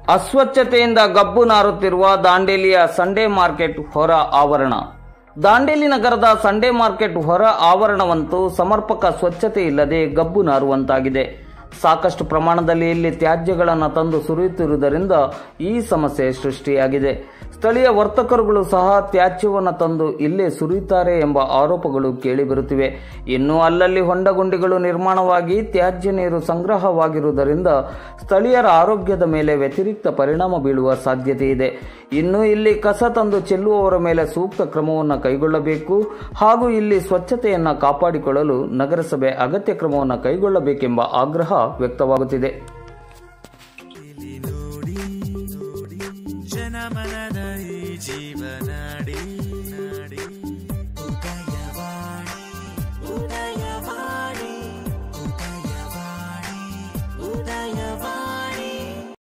ಅಸ್ವಚ್ಛತೆಯಿಂದ ಗಬ್ಬು ನಾರುತ್ತಿರುವ ದಾಂಡೇಲಿಯ Sunday market ಹೊರ ಆವರಣ ದಾಂಡೇಲಿ ನಗರದ ಸಂಡೇ ಮಾರ್ಕೆಟ್ ಹೊರ ಆವರಣವಂತೂ ಸಮರ್ಪಕ ಸ್ವಚ್ಛತೆ ಇಲ್ಲದೆ ಗಬ್ಬು ನಾರುವಂತಾಗಿದೆ ಸಾಕಷ್ಟು ಪ್ರಮಾಣದಲ್ಲಿ ಇಲ್ಲಿ ತ್ಯಾಜ್ಯಗಳನ್ನು ತಂದು ಸುರಿಯುತ್ತಿರುವುದರಿಂದ ಈ ಸಮಸ್ಯೆ ಸೃಷ್ಟಿಯಾಗಿದೆ ಸ್ಥಳೀಯ ವರ್ತಕರುಗಳು ಸಹ ತ್ಯಾಜ್ಯವನ್ನು ತಂದು ಇಲ್ಲೇ ಸುರಿಯುತ್ತಾರೆ ಎಂಬ ಆರೋಪಗಳು ಕೇಳಿಬರುತ್ತಿವೆ ಇನ್ನು ಅಲ್ಲಲ್ಲಿ ಹೊಂಡಗುಂಡಿಗಳು ನಿರ್ಮಾಣವಾಗಿ ತ್ಯಾಜ್ಯ ನೀರು ಸಂಗ್ರಹವಾಗಿರುವುದರಿಂದ ಸ್ಥಳೀಯರ ಆರೋಗ್ಯದ ಮೇಲೆ ವ್ಯತಿರಿಕ್ತ ಪರಿಣಾಮ ಬೀಳುವ ಸಾಧ್ಯತೆ ಇದೆ ಇನ್ನು ಇಲ್ಲಿ ಕಸ ತಂದು ಚೆಲ್ಲುವವರ ಮೇಲೆ ಸೂಕ್ತ ಕ್ರಮವನ್ನು ಕೈಗೊಳ್ಳಬೇಕು ಹಾಗೂ ಇಲ್ಲಿ ಸ್ವಚ್ಛತೆಯನ್ನು ಕಾಪಾಡಿಕೊಳ್ಳಲು ನಗರಸಭೆ ಅಗತ್ಯ ಕ್ರಮವನ್ನು ಕೈಗೊಳ್ಳಬೇಕೆಂಬ ಆಗ್ರಹ ವ್ಯಕ್ತವಾಗುತ್ತಿದೆ ಜನಮನದ ಈ ಜೀವನ